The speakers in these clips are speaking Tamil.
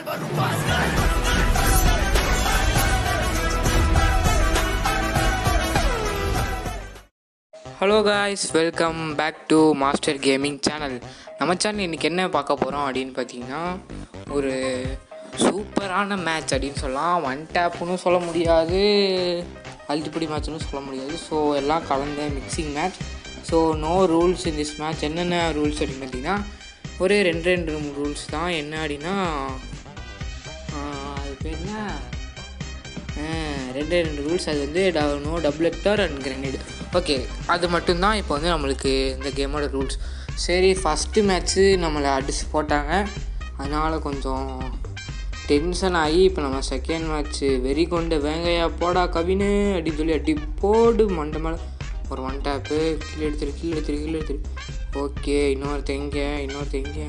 Hello guys welcome back to master gaming channel நம்ம சேனல் இன்றைக்கி என்ன பார்க்க போகிறோம் அப்படின்னு பார்த்தீங்கன்னா ஒரு சூப்பரான மேட்ச் அப்படின்னு சொல்லலாம் ஒன் டேப்புன்னு சொல்ல முடியாது அல்டிப்படி மேட்ச்னு சொல்ல முடியாது ஸோ எல்லாம் கலந்த mixing match so no rules in this match என்னென்ன ரூல்ஸ் அப்படின்னு பார்த்தீங்கன்னா ஒரே ரெண்டு ரெண்டு ரூல்ஸ் தான் என்ன அப்படின்னா ஆஹ், அது பேர் என்ன ஆஹ், ரெண்டே ரெண்டு ரூல்ஸ் அது வந்து no double vector and grenade okay அது மட்டும்தான் இப்போ வந்து நம்மளுக்கு இந்த கேமோட ரூல்ஸ் சரி ஃபஸ்ட்டு மேட்ச்சு நம்மளை அடிச்சு போட்டாங்க அதனால் கொஞ்சம் டென்ஷன் ஆகி இப்போ நம்ம செகண்ட் மேட்ச்சு வெறி கொண்டு வேங்கையா போடா கவினு அப்படின்னு சொல்லி அடி போடு மண்டை மேலே ஒரு ஒன் டேப்பு கீழே எடுத்துரு கீழே எடுத்துரு கீழே எடுத்துரு ஓகே இன்னொருத்த எங்கே இன்னொருத்த எங்கே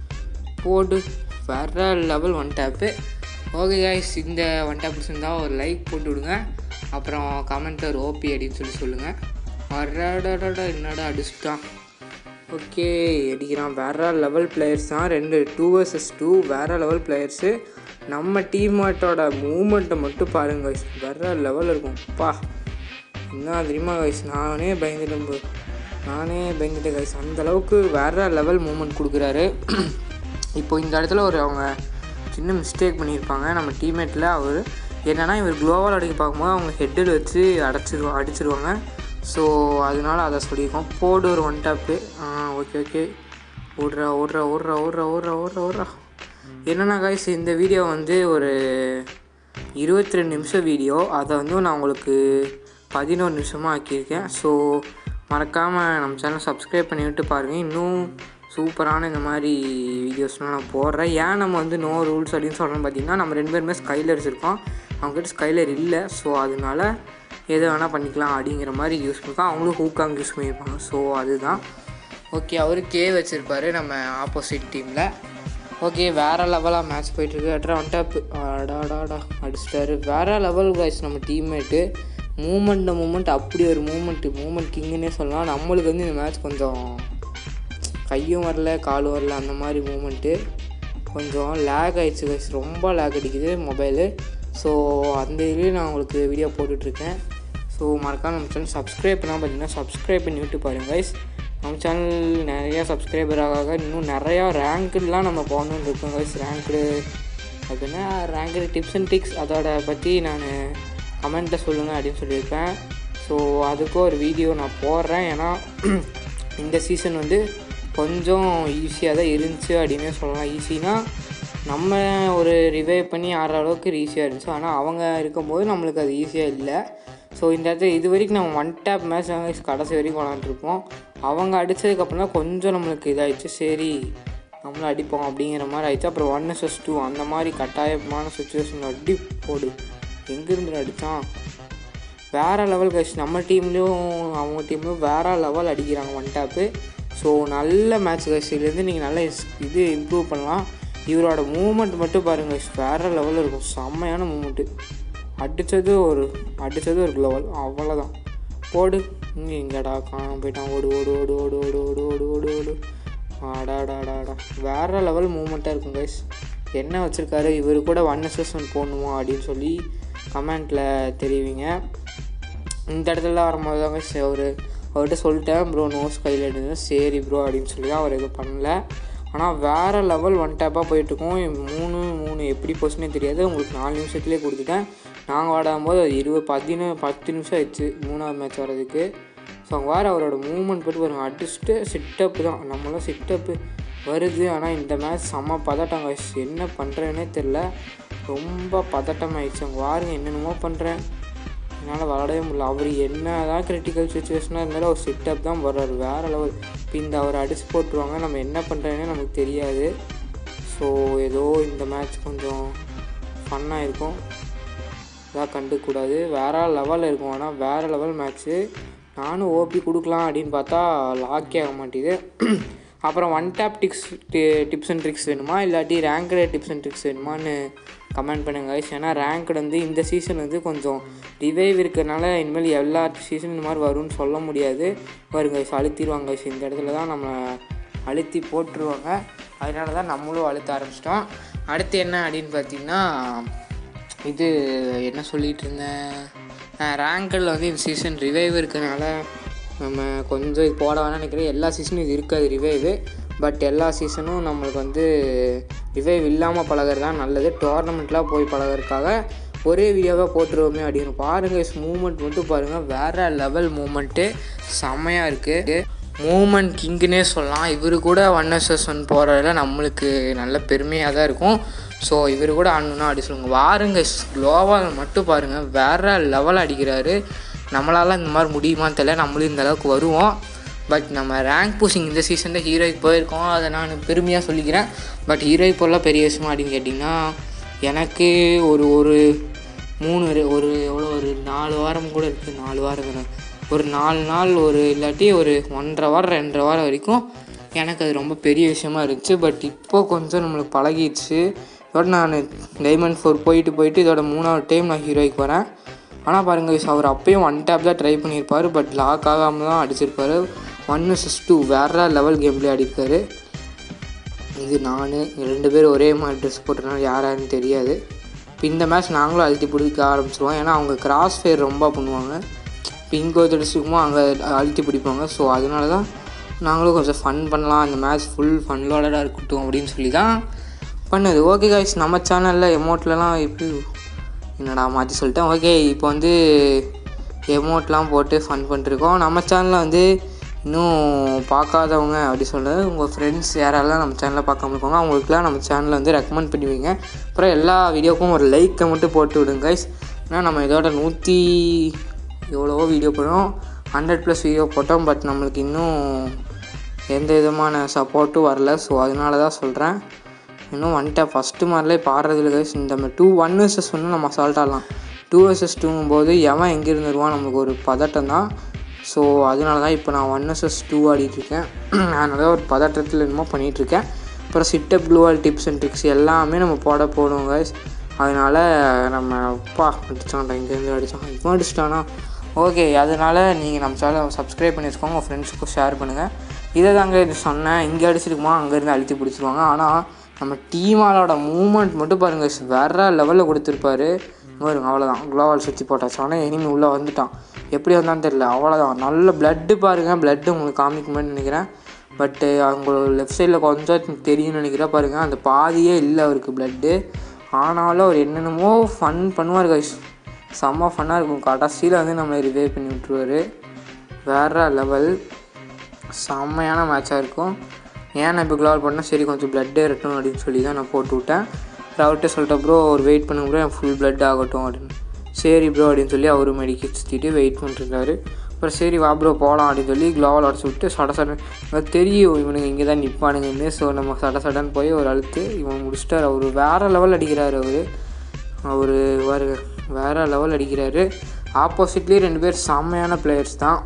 போடு வேற level one tap okay guys இந்த ஒன் டேப் இருந்தால் ஒரு லைக் போட்டு விடுங்க அப்புறம் கமெண்ட்டில் ஒரு ஓபி அப்படின்னு சொல்லி சொல்லுங்கள் வர்றாடா என்னடா அடிச்சிட்டான் ஓகே அடிக்கிறான் வேற லெவல் பிளேயர்ஸ் தான் ரெண்டு டூ வர்சஸ் டூ வேற லெவல் பிளேயர்ஸு நம்ம டீம்மேட்டோட மூமெண்ட்டை மட்டும் பாருங்க guys. வேற லெவல் இருக்கும் பா என்ன தெரியுமா கைஸ் நானே பயந்துட்டேன் bro. நானே பயந்துட்டேன் கைஸ் அந்த அளவுக்கு வேற லெவல் மூமெண்ட் கொடுக்குறாரு இப்போ இந்த இடத்துல ஒரு அவங்க சின்ன மிஸ்டேக் பண்ணியிருப்பாங்க நம்ம டீம்மேட்டில் அவர் என்னன்னா இவர் க்ளோவால் அடிக்க பார்க்கும்போது அவங்க ஹெட்டில் வச்சு அடைச்சிருவா அடிச்சிருவாங்க ஸோ அதனால அதை சொல்லியிருக்கோம் போடு ஒரு ஒன் டாப்பு ஆ ஓகே ஓகே ஓடுறா ஓடுறா ஓடுறா ஓடுறா ஓடுறா ஓடுறா ஓடுறா என்னென்னா காய்ஸ் இந்த வீடியோ வந்து ஒரு இருபத்தி ரெண்டு நிமிஷம் வீடியோ அதை வந்து நான் உங்களுக்கு பதினோரு நிமிஷமாக ஆக்கியிருக்கேன் ஸோ மறக்காமல் நம்ம சேனல் சப்ஸ்கிரைப் பண்ணி விட்டு பாருங்கள் இன்னும் சூப்பரான இந்த மாதிரி வீடியோஸ்லாம் நான் போடுறேன் ஏன் நம்ம வந்து நோ ரூல்ஸ் அப்படின்னு சொல்கிறோம் பார்த்தீங்கன்னா நம்ம ரெண்டு பேருமே ஸ்கைலர்ஸ் இருக்கோம் அவங்ககிட்ட ஸ்கைலர் இல்லை ஸோ அதனால எதை வேணால் பண்ணிக்கலாம் அப்படிங்கிற மாதிரி யூஸ் பண்ணிருக்கோம் அவங்களும் ஹூக்காங் யூஸ் பண்ணியிருப்பாங்க ஸோ அதுதான் ஓகே அவரு கே வச்சுருப்பாரு நம்ம ஆப்போசிட் டீமில் ஓகே வேறு லெவலாக மேட்ச் போயிட்டுருக்கு அட்ரா ஒன் டாப் அடாடாடா அடிச்சிட்டாரு வேறு லெவல் காய்ஸ் நம்ம டீம்மேட்டு மூமெண்ட் மூமெண்ட் அப்படி ஒரு மூமெண்ட்டு மூமெண்ட் கிங்குன்னே சொல்லலாம் நம்மளுக்கு வந்து இந்த மேட்ச் கொஞ்சம் கையும் வரல காலும் வரல அந்த மாதிரி மூமெண்ட்டு கொஞ்சம் லேக் ஆயிடுச்சு கைஸ் ரொம்ப லேக் அடிக்குது மொபைலு ஸோ அந்த இதுலேயும் நான் உங்களுக்கு வீடியோ போட்டுட்ருக்கேன் ஸோ மறக்காம நம்ம சேனல் சப்ஸ்கிரைப் பண்ணால் பார்த்தீங்கன்னா சப்ஸ்கிரைப் பண்ணி விட்டு பாருங்க கைஸ் நம்ம சேனல் நிறையா சப்ஸ்கிரைபர் ஆக இன்னும் நிறையா ரேங்க்குலாம் நம்ம போகணுன்னு இருக்கோம் கைஸ் ரேங்க்டு அப்படின்னா ரேங்க்டு டிப்ஸ் அண்ட் ட்ரிக்ஸ் அதோட பற்றி நான் கமெண்ட்டில் சொல்லுங்கள் அப்படின்னு சொல்லியிருப்பேன் ஸோ அதுக்கும் ஒரு வீடியோ நான் போடுறேன் ஏன்னா இந்த சீசன் வந்து கொஞ்சம் ஈஸியாக தான் இருந்துச்சு அப்படின்னே சொல்லலாம் ஈஸினா நம்ம ஒரு ரிவைவ் பண்ணி ஆடுற அளவுக்கு ஈஸியாக இருந்துச்சு ஆனால் அவங்க இருக்கும்போது நம்மளுக்கு அது ஈஸியாக இல்லை ஸோ இந்த இடத்துல இது வரைக்கும் நம்ம ஒன் டேப் மேட்ச் கடைசி வரைக்கும் விளாண்டுருப்போம் அவங்க அடித்ததுக்கப்புறம் தான் கொஞ்சம் நம்மளுக்கு இதாகிடுச்சு சரி நம்மளும் அடிப்போம் அப்படிங்கிற மாதிரி ஆயிடுச்சு அப்புறம் ஒன் எஸ்எஸ் டூ அந்த மாதிரி கட்டாயமான சுச்சுவேஷன் அடி போடு எங்கேருந்து அடித்தான் வேறு லெவல் கைஸ் நம்ம டீம்லேயும் அவங்க டீம்லேயும் வேறு லெவல் அடிக்கிறாங்க ஒன் டேப்பு ஸோ நல்ல மேட்ச் கைஸ் இதுலேருந்து நீங்கள் நல்ல இஸ்- இது இம்ப்ரூவ் பண்ணலாம் இவரோட மூமெண்ட் மட்டும் பாருங்க guys. வேறு லெவலில் இருக்கும் செம்மையான மூமெண்ட்டு அடித்தது ஒரு அடித்தது ஒரு லெவல் அவ்வளோதான் போடு இங்கே எங்கடா காணாம போயிட்டான் ஓடு ஓடு ஓடு ஓடு ஓடு ஓடு ஓடு ஓடு ஓடு ஆடாடாடாடா வேறு லெவல் மூமெண்ட்டாக இருக்கும் கைஸ் என்ன வச்சுருக்காரு இவர் கூட ஒன் எஸ்எஸ் ஒன் போடணுமா அப்படின்னு சொல்லி கமெண்ட்டில் தெரிவிங்க இந்த இடத்துல வரும்போது தாங்க சரி அவர் அவர்கிட்ட சொல்லிட்டேன் ப்ரோ நோஸ் கையில் எடுங்க சரி ப்ரோ அப்படின்னு சொல்லி தான் அவர் எதுவும் பண்ணல ஆனால் வேறு லெவல் ஒன் டேப்பாக போயிட்டுருக்கோம் மூணு மூணு எப்படி போச்சுன்னே தெரியாது உங்களுக்கு நாலு நிமிஷத்துலேயே கொடுத்துட்டேன் நாங்கள் விளாடும்போது அது இருபது பதினு பத்து நிமிஷம் ஆயிடுச்சு மூணாவது மேட்ச் வர்றதுக்கு ஸோ அங்கே வேறு அவரோட மூவ்மெண்ட் போட்டு பாருங்க அடிச்சுட்டு சிட்டப்பு தான் நம்மளும் சிட்டப்பு வருது ஆனால் இந்த மேட்ச் செம்ம பதட்டம் guys. என்ன பண்ணுறேன்னே தெரில ரொம்ப பதட்டம் ஆயிடுச்சு அங்கே வாருங்க என்னென்னமோ பண்ணுறேன் என்னால் விளாடவே முடியல அவர் என்ன தான் கிரிட்டிக்கல் சுச்சுவேஷனாக இருந்தாலும் அவர் சிட்டப் தான் வர்றாரு வேறு லெவல் இப்போ இந்த அவர் அடிச்சு போட்டுருவாங்க நம்ம என்ன பண்ணுறேன்னே நமக்கு தெரியாது ஸோ ஏதோ இந்த மேட்ச் கொஞ்சம் ஃபன்னாக இருக்கும் இதாக கண்டுக்கூடாது வேறு லெவலில் இருக்கும் ஆனால் வேறு லெவல் மேட்ச்சு நானும் ஓபி கொடுக்கலாம் அப்படின்னு பார்த்தா லாக்கே ஆக மாட்டேது அப்புறம் ஒன் டேப் டிக்ஸ் டிப்ஸ் அண்ட் ட்ரிக்ஸ் வேணுமா இல்லாட்டி ரேங்க்டு டிப்ஸ் அண்ட் ட்ரிக்ஸ் வேணுமான்னு கமெண்ட் பண்ணுங்க guys. ஏன்னா ரேங்க்டு வந்து இந்த சீசன் வந்து கொஞ்சம் ரிவைவ் இருக்கிறனால இனிமேல் எல்லா சீசன் இந்த மாதிரி வரும்னு சொல்ல முடியாது பாருங்க guys, அழுத்திடுவாங்க guys. இந்த இடத்துல தான் நம்ம அழுத்தி போட்டுருவாங்க அதனால தான் நம்மளும் அழுத்த ஆரம்பிச்சிட்டோம் அடுத்து என்ன அப்படின்னு பார்த்தீங்கன்னா இது என்ன சொல்லிகிட்டு இருந்தேன் ரேங்கில் வந்து இந்த சீசன் ரிவைவ் இருக்கனால நம்ம கொஞ்சம் இது போட வேணாம்னு நினைக்கிறேன் எல்லா சீசனும் இது இருக்காது ரிவைவு பட் எல்லா சீசனும் நம்மளுக்கு வந்து ரிவைவ் இல்லாமல் பழகிறது தான் நல்லது டோர்னமெண்ட்லாம் போய் பழகிறதுக்காக ஒரே வீடியோவாக போட்டுருவோமே அப்படின்னு பாருங்கள் மூமெண்ட் மட்டும் பாருங்கள் வேறு லெவல் மூமெண்ட்டு செம்மையாக இருக்குது மூமெண்ட் கிங்குனே சொல்லலாம் இவர் கூட ஒன் எஸ்எஸ் ஒன் போகிறதுல நம்மளுக்கு நல்ல பெருமையாக தான் இருக்கும் ஸோ இவர் கூட ஆடணுன்னா அப்படி சொல்லுங்க வாருங்க க்ளோவால் மட்டும் பாருங்கள் வேறு லெவல் அடிக்கிறாரு நம்மளால் இந்த மாதிரி முடியுமான்னு தெரியல நம்மளும் இந்த அளவுக்கு வருவோம் பட் நம்ம ரேங்க் புஷிங் இந்த சீசனில் ஹீரோய்க்கு போயிருக்கோம் அதை நான் பெருமையாக சொல்லிக்கிறேன் பட் ஹீரோய்க்கு போகலாம் பெரிய விஷயமா அப்படின்னு கேட்டிங்கன்னா எனக்கு ஒரு ஒரு மூணு ஒரு- ஒரு எவ்வளோ ஒரு நாலு வாரம் கூட இருக்குது நாலு வாரம் தானே ஒரு நாலு நாள் ஒரு இல்லாட்டி ஒரு ஒன்றரை வாரம் ரெண்டரை வாரம் வரைக்கும் எனக்கு அது ரொம்ப பெரிய விஷயமா இருந்துச்சு பட் இப்போ கொஞ்சம் நம்மளுக்கு பழகிடுச்சு இதோட நான் டைமண்ட் ஃபோர் போயிட்டு போயிட்டு இதோட மூணாவது டைம் நான் ஹீரோய்க்கு வரேன் ஆனால் பாருங்கள் அவர் அப்பயும் ஒன் டேப் தான் ட்ரை பண்ணியிருப்பார் பட் லாக் ஆகாமல் தான் அடிச்சிருப்பாரு ஒன் சிக்ஸ் டூ வேறு லெவல் கேம் பிளே அடிப்பார் இது நான் ரெண்டு பேரும் ஒரே மாதிரி ட்ரெஸ் போட்டனால யாராருன்னு தெரியாது இப்போ இந்த மேட்ச் நாங்களும் அழுத்தி பிடிக்க ஆரம்பிச்சிருவோம் ஏன்னா அவங்க கிராஸ் ஃபேர் ரொம்ப பண்ணுவாங்க இப்போ இங்கே ஒரு அடிச்சுக்குமோ அங்கே அழுத்தி பிடிப்பாங்க ஸோ அதனால தான் நாங்களும் கொஞ்சம் ஃபன் பண்ணலாம் இந்த மேட்ச் ஃபுல் ஃபன்லோடடாக இருக்கட்டும் அப்படின்னு சொல்லி தான் பண்ணுது ஓகே காய்ஸ் நம்ம சேனலில் எமௌண்ட்லலாம் எப்படி என்னடா மாற்றி சொல்லிட்டேன் ஓகே இப்போ வந்து எமௌண்ட்லாம் போட்டு ஃபன் பண்ணிருக்கோம் நம்ம சேனலில் வந்து இன்னும் பார்க்காதவங்க அப்படி சொல்கிறது உங்கள் ஃப்ரெண்ட்ஸ் யாரெல்லாம் நம்ம சேனலில் பார்க்காம இருக்காங்க அவங்களுக்குலாம் நம்ம சேனலை வந்து ரெக்கமெண்ட் பண்ணி வைங்க அப்புறம் எல்லா வீடியோக்கும் ஒரு லைக்கை மட்டும் போட்டு விடுங்க கைஸ் ஏன்னா நம்ம இதோட நூற்றி எவ்வளவோ வீடியோ போடுறோம் ஹண்ட்ரட் ப்ளஸ் வீடியோ போட்டோம் பட் நம்மளுக்கு இன்னும் எந்த விதமான சப்போர்ட்டும் வரல ஸோ அதனால தான் சொல்கிறேன் இன்னும் வந்துட்டு ஃபஸ்ட்டு மாதிரிலே பாடுறதுல கைஸ் இந்த மாதிரி டூ ஒன் வர்சஸ் ஒன்று நம்ம அசால்ட் ஆடலாம் டூ வர்சஸ் டூங்கும் போது எவன் எங்கேருந்து வருவான் நமக்கு ஒரு பதட்டம் தான் ஸோ அதனால தான் இப்போ நான் ஒன் வர்சஸ் டூ ஆடிட்டுருக்கேன் அதனால ஒரு பதட்டத்தில் என்னமோ பண்ணிகிட்ருக்கேன் அப்புறம் setup gloo wall tips and tricks எல்லாமே நம்ம போட போடுவோம் கைஸ் அதனால் நம்ம அப்பா அடிச்சான்டா இங்கேருந்து அடித்தான் இப்போ அடிச்சிட்டானா ஓகே அதனால் நீங்கள் நம்ம சேனலை சப்ஸ்கிரைப் பண்ணி வச்சுக்கோங்க உங்கள் ஃப்ரெண்ட்ஸுக்கும் ஷேர் பண்ணுங்கள் இதை தாங்க இது சொன்னேன் இங்கே அடிச்சிருக்குமா அங்கேருந்து அழுத்தி பிடிச்சிருவாங்க ஆனால் நம்ம டீமாலோட மூமெண்ட் மட்டும் பாருங்கள் வேறு லெவலில் கொடுத்துருப்பாரு பாருங்க அவ்வளோதான் குளோவால் சுற்றி போட்டாச்சு ஆனால் எனிமி உள்ளே வந்துட்டான் எப்படி வந்தான்னு தெரியல அவ்வளோதான் நல்ல பிளட்டு பாருங்கள் பிளட்டு உங்களுக்கு காமிக்குமான்னு நினைக்கிறேன் பட்டு அவங்களோட லெஃப்ட் சைடில் கொஞ்சம் தெரியும்னு நினைக்கிறேன் பாருங்கள் அந்த பாதியே இல்லை அவருக்கு பிளட்டு ஆனாலும் அவர் என்னென்னமோ ஃபன் பண்ணுவார் கைஸ் செம்ம ஃபன்னாக இருக்கும் கடைசியில் வந்து நம்மளை ரிவைவ் பண்ணி விட்ருவாரு வேறு லெவல் செம்மையான மேட்சாக இருக்கும் ஏன் நான் இப்போ க்ளோவல் பண்ணால் சரி கொஞ்சம் பிளட் ஏறட்டும் அப்படின்னு சொல்லி தான் நான் போட்டு விட்டேன் அவர்கிட்ட சொல்லிட்டேன் ப்ரோ ஒரு வெயிட் பண்ணுங்க ப்ரோ என் ஃபுல் பிளட் ஆகட்டும் அப்படின்னு சரி ப்ரோ அப்படின்னு சொல்லி அவரு மெடிக்கேட் சுற்றிட்டு வெயிட் பண்ணிருந்தாரு அப்புறம் சரி வா ப்ரோ போகலாம் அப்படின்னு சொல்லி க்ளோவல் உடச்சி விட்டு சட சடன் எனக்கு தெரியும் இவனுங்க இங்கே தான் நிற்பானுங்கன்னு ஸோ நம்ம சட சடன் போய் ஒரு அழுத்து இவன் முடிச்சிட்டார் அவர் வேறு லெவல் அடிக்கிறார் அவர் அவர் வேறு வேறு லெவல் அடிக்கிறாரு ஆப்போசிட்லேயும் ரெண்டு பேர் செம்மையான பிளேயர்ஸ் தான்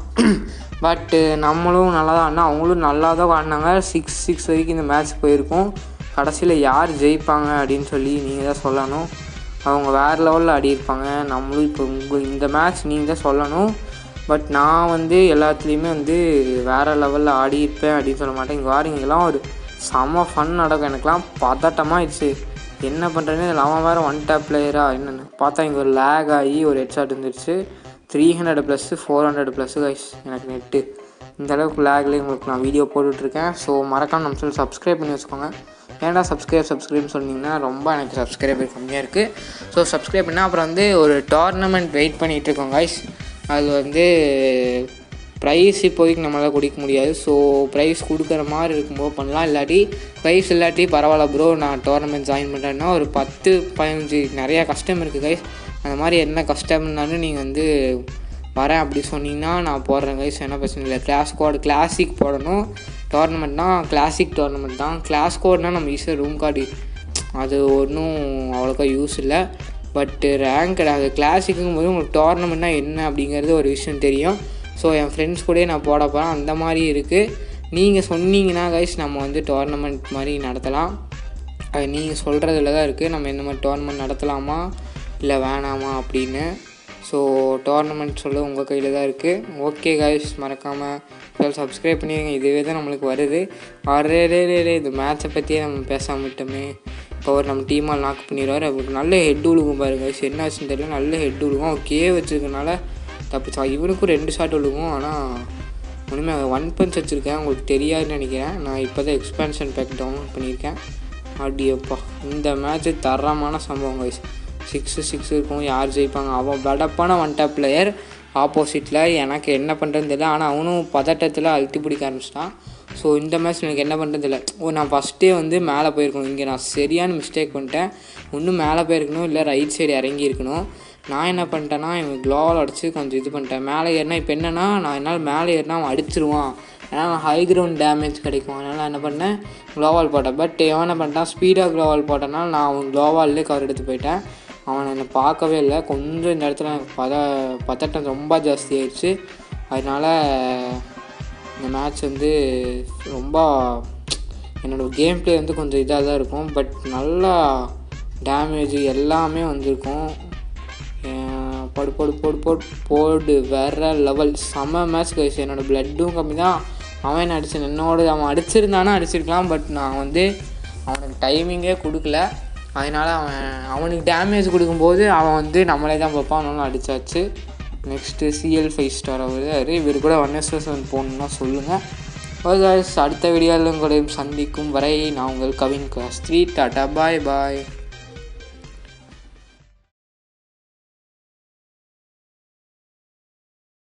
பட்டு நம்மளும் நல்லா தான் ஆடினா அவங்களும் நல்லா தான் ஆடினாங்க சிக்ஸ் சிக்ஸ் வரைக்கும் இந்த மேட்ச் போயிருக்கோம் கடைசியில் யார் ஜெயிப்பாங்க அப்படின்னு சொல்லி நீங்கள் தான் சொல்லணும் அவங்க வேறு லெவலில் ஆடியிருப்பாங்க நம்மளும் இப்போ உங்கள் இந்த மேட்ச் நீங்கள் தான் சொல்லணும் பட் நான் வந்து எல்லாத்துலேயுமே வந்து வேறு லெவலில் ஆடியிருப்பேன் அப்படின்னு சொல்ல மாட்டேன் இங்கே வாருங்க இங்கெல்லாம் ஒரு செம்ம ஃபன் நடக்கும் எனக்குலாம் பதட்டமாகிடுச்சு என்ன பண்ணுறேன்னு இதில் அவன் வேறு ஒன் டேப் பிளேயரா என்னென்னு பார்த்தா இங்கே ஒரு லேக் ஆகி ஒரு ஹெட்ஷாட் வந்துருச்சு three hundred plus four hundred plus guys எனக்கு நெட்டு இந்த அளவுக்கு லேக்லேயே உங்களுக்கு நான் வீடியோ போட்டுட்ருக்கேன் ஸோ மறக்காம நம்ம சொல்லி சப்ஸ்கிரைப் பண்ணி வச்சுக்கோங்க ஏன்டா சப்ஸ்கிரைப் சப்ஸ்கிரைப் சொன்னீங்கன்னா ரொம்ப எனக்கு சப்ஸ்கிரைபர் கம்மியாக இருக்குது ஸோ சப்ஸ்கிரைப் பண்ணால் அப்புறம் வந்து ஒரு டோர்னமெண்ட் வெயிட் பண்ணிகிட்டு இருக்கோம் கைஸ் அது வந்து ப்ரைஸ் இப்போதைக்கு நம்மளால் கொடுக்க முடியாது ஸோ ப்ரைஸ் கொடுக்குற மாதிரி இருக்கும்போது பண்ணலாம் இல்லாட்டி ப்ரைஸ் இல்லாட்டி பரவாயில்ல ப்ரோ நான் டோர்னமெண்ட் ஜாயின் பண்ணுறேன்னா ஒரு பத்து பதினஞ்சு நிறையா கஷ்டம் இருக்குது கைஸ் அந்த மாதிரி என்ன கஷ்டம்னாலும் நீங்கள் வந்து வரேன் அப்படி சொன்னீங்கன்னா நான் போடுறேன் கைஸ் என்ன பிரச்சனை இல்லை கிளாஸ் கோட் கிளாசிக் போடணும் டோர்னமெண்ட்னா கிளாசிக் டோர்னமெண்ட் தான் கிளாஸ் கோட்னால் நம்ம ஈஸியாக ரூம் கார்டு அது ஒன்றும் அவ்வளோக்கா யூஸ் இல்லை பட்டு ரேங்க் அது கிளாசிக்குங்கும் போது உங்களுக்கு டோர்னமெண்ட்னா என்ன அப்படிங்கிறது ஒரு விஷயம் தெரியும் ஸோ என் ஃப்ரெண்ட்ஸ் கூடயே நான் போட போகிறேன் அந்த மாதிரி இருக்குது நீங்கள் சொன்னீங்கன்னா கைஸ் நம்ம வந்து டோர்னமெண்ட் மாதிரி நடத்தலாம் அது நீங்கள் சொல்கிறதுல தான் இருக்குது நம்ம இந்த மாதிரி டோர்னமெண்ட் நடத்தலாமா இல்லை வேணாமா அப்படின்னு ஸோ டோர்னமெண்ட் சொல்ல உங்கள் கையில் தான் இருக்குது ஓகே கைஸ் மறக்காமல் சப்ஸ்கிரைப் பண்ணிடுங்க இதுவே தான் நம்மளுக்கு வருது அரே ரே ரே ரே இந்த மேட்ச்சை பற்றியே நம்ம பேசாம விட்டோமே இப்போ அவர் நம்ம டீமால் நாக் பண்ணிடுவார் அவருக்கு நல்ல ஹெட் விழுகும் பாருங்க guys. என்ன ஆச்சுன்னு தெரியல நல்ல ஹெட் விழுகும் அவர் கே வச்சிருக்கனால தப்பிச்சா இவனுக்கும் ரெண்டு ஷாட் விழுகும் ஆனால் ஒன்றுமே ஒன் பஞ்ச் வச்சுருக்கேன் உங்களுக்கு தெரியாதுன்னு நினைக்கிறேன் நான் இப்போ தான் எக்ஸ்பேன்ஷன் பேக் டவுன்லோட் பண்ணியிருக்கேன் அப்படியப்பா இந்த மேட்ச்சு தரமான சம்பவம் கைஸ் சிக்ஸு சிக்ஸ் இருக்கும் யார் ஜெயிப்பாங்க அவன் படப்பான ஒன் டாப் பிளேயர் ஆப்போசிட்டில் எனக்கு என்ன பண்ணுறதுன்னு தெரியல ஆனால் அவனும் பதட்டத்தில் அழுத்தி பிடிக்க ஆரம்பிச்சிட்டான் ஸோ இந்த மேட்ச் எனக்கு என்ன பண்ணுறது இல்லை ஓ நான் ஃபஸ்ட்டே வந்து மேலே போயிருக்கணும் இங்கே நான் சரியான மிஸ்டேக் பண்ணிட்டேன் இன்னும் மேலே போயிருக்கணும் இல்லை ரைட் சைடு இறங்கி இருக்கணும் நான் என்ன பண்ணிட்டேன்னா இவன் க்ளோவால் அடித்து கொஞ்சம் இது பண்ணிட்டேன் மேலே ஏறினா இப்போ என்னென்னா நான் என்னால் மேலே ஏறினா அவன் அடிச்சிருவான் ஏன்னா ஹை கிரவுண்ட் டேமேஜ் கிடைக்கும் அதனால் நான் என்ன பண்ணேன் க்ளோவால் போட்டேன் பட் இவன் என்ன பண்ணிட்டான் ஸ்பீடாக க்ளோவால் போட்டனால நான் அவன் க்ளோவால்லே கவர் எடுத்து போயிட்டேன் அவன் என்னை பார்க்கவே இல்லை கொஞ்சம் இந்த இடத்துல எனக்கு பத பதட்டம் ரொம்ப ஜாஸ்தி ஆயிடுச்சு அதனால் இந்த மேட்ச் வந்து ரொம்ப என்னோடய கேம் ப்ளே வந்து கொஞ்சம் இதாக தான் இருக்கும் பட் நல்லா டேமேஜ் எல்லாமே வந்திருக்கும் அஹ் படு படு போடு போடு போடு வேற லெவல் செம்ம மேட்ச் கைஸ் என்னோடய பிளட்டும் கம்மி தான் அவன் என்ன அடிச்சான் என்னோட அவன் அடிச்சிருந்தானா அடிச்சிருக்கலாம் பட் நான் வந்து அவனுக்கு டைமிங்கே கொடுக்கல அதனால் அவன் அவனுக்கு டேமேஜ் கொடுக்கும்போது அவன் வந்து நம்மளே தான் பார்ப்பான் அவனாலும் அடிச்சாச்சு நெக்ஸ்ட்டு சிஎல் ஃபைவ் ஸ்டார் அவர் இவர் கூட ஒன் எஸ் ஒன் போகணுன்னா சொல்லுங்கள் ஓகே அடுத்த வீடியோவில் உங்களையும் சந்திக்கும் வரை நான் உங்கள் கவின் கிளாஸ் த்ரீ டாட்டா பாய் பாய்